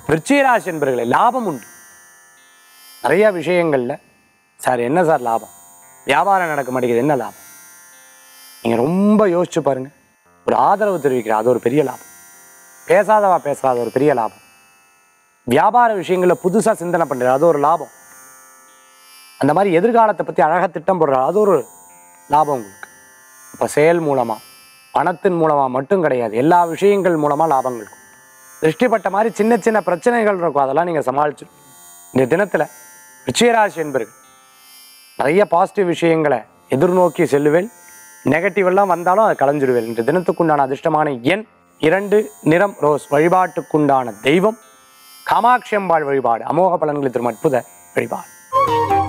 விருச்சிகராசி என்பர்களே லாபம் உண்டு நிறைய விஷயங்கள்ல சார் என்ன சார் லாபம் வியாபாரம் நடக்க மாட்டேங்குது என்ன லாபம் நீங்க ரொம்ப யோசிச்சு பாருங்க ஒரு ஆதரவு தெரிவிக்கிற அது ஒரு பெரிய லாபம் பேசாதவா பேசுறா அது ஒரு பெரிய லாபம் வியாபார விஷயங்கள்ல புதுசா சிந்தனை பண்றது அது ஒரு லாபம் அந்த மாதிரி எதிர்காலத்தை பத்தி அழகா திட்டம் போடுற அது ஒரு லாபம் உங்களுக்கு இப்ப செயல் மூலமா பணத்தின் மூலமா மட்டும் கிடையாது எல்லா விஷயங்கள் மூலமா லாபங்கள் இருக்கும் திருஷ்டிப்பட்ட மாதிரி சின்ன சின்ன பிரச்சனைகள் இருக்கும் அதெல்லாம் நீங்க சமாளிச்சு இந்த தினத்துல ரிச்சிகராசி என்பர்கள் நிறைய பாசிட்டிவ் விஷயங்களை எதிர்நோக்கி செல்லுவேன் நெகட்டிவ் எல்லாம் வந்தாலும் அதை களைஞ்சிடுவேன் இன்று தினத்துக்குண்டான அதிர்ஷ்டமான எண் இரண்டு நிறம் ரோஸ் வழிபாட்டுக்குண்டான தெய்வம் காமாட்சி அம்பாள் வழிபாடு அமோக பலன்களை தரும் அற்புத வழிபாடு